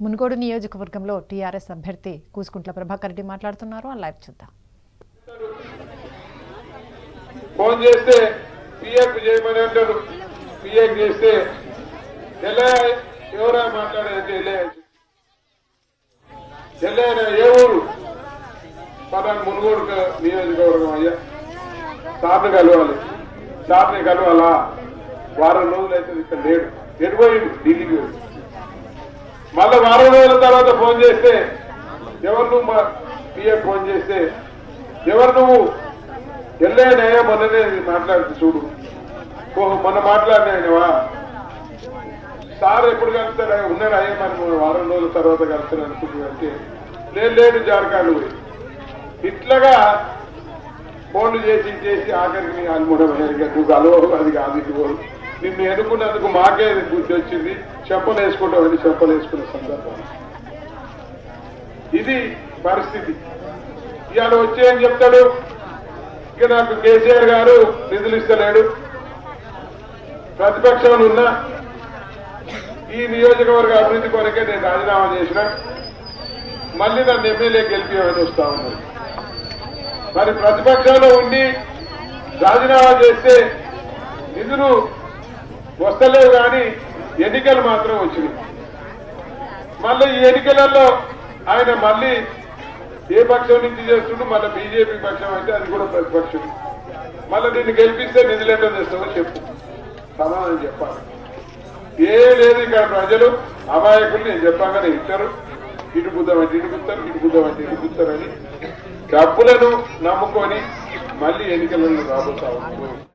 మునుగోడు నియోజకవర్గంలో టీఆర్ఎస్ అభ్యర్థి కూసుకుంట్ల ప్రభాకర్ రెడ్డి మాట్లాడుతున్నారు ఆ లైవ్ చూద్దాం ఫోన్ చేస్తే పిఎఫ్ చేయమని అంటారు పిఎఫ్ చేస్తే ఎలా ఎవరా మాట్లాడేది ఎలా ఎల్లైనా ఏ ఊరు పలానా మునుగోడు క- నియోజకవర్గం అయ్యా సార్ని కలవాలి సార్ని కలవాలా వారం రోజులు అయితే ఇక్కడ లేడు ఎడిపోయింది ఢిల్లీకి వెళ్ళి మళ్ళీ వారం రోజుల తర్వాత ఫోన్ చేస్తే ఎవరు నువ్వు మా పిఎఫ్ ఫోన్ చేస్తే ఎవరు నువ్వు ఎల్లయ్యనయ్యా మొన్ననే మాట్లాడుతూ చూడు ఓహో మొన్న మాట్లాడినాయనవా సార్ ఎప్పుడు కలుస్తారా ఉన్నారా అయ్యా మరి మూడు వారం రోజుల తర్వాత కలుస్తాను అనుకుంటున్నా అంటే లేదు లేదు జారకాండ్ పోయి ఇట్లాగా ఫోన్లు చేసి చేసి ఆఖరికి నీ అల్ముడం నువ్వు కలవవు అది కాదు ఇది పోదు నిన్ను ఎన్నుకున్నందుకు మాకే బుద్ధి వచ్చింది చెప్పలు వేసుకుంటామని చెప్పలు వేసుకునే సందర్భం ఇది పరిస్థితి ఇవాళ వచ్చి ఏం చెప్తాడు ఇక నాకు కేసీఆర్ గారు నిధులు ఇస్తలేడు ప్రతిపక్షంలో ఉన్నా ఈ నియోజకవర్గ అభివృద్ధి కొరకే నేను రాజీనామా చేసిన మళ్ళీ నన్ను ఎమ్మెల్యే గెలిపియమని వస్తా ఉన్నాడు మరి ప్రతిపక్షంలో ఉండి రాజీనామా చేస్తే నిధులు వస్తలేవు కానీ ఎన్నికలు మాత్రం వచ్చినాయి మళ్ళీ ఈ ఎన్నికలలో ఆయన మళ్ళీ ఏ పక్షం నుంచి చేస్తుండు మళ్ళీ బీజేపీ పక్షం అయితే అది కూడా ప్రతిపక్షం మళ్ళీ నిన్ను గెలిపిస్తే నిధులేటో చేస్తామో చెప్పు సమాధానం చెప్పాలి ఏ లేదు ఇక్కడ ప్రజలు అమాయకులు నేను చెప్పగానే ఇస్తారు ఇటు బుద్ధమంటే ఇటు గుత్తారు ఇటు బుద్ధమంటే ఇటు గుత్తారని డబ్బులను నమ్ముకొని మళ్ళీ ఎన్నికలను రాబోతా ఉన్నారు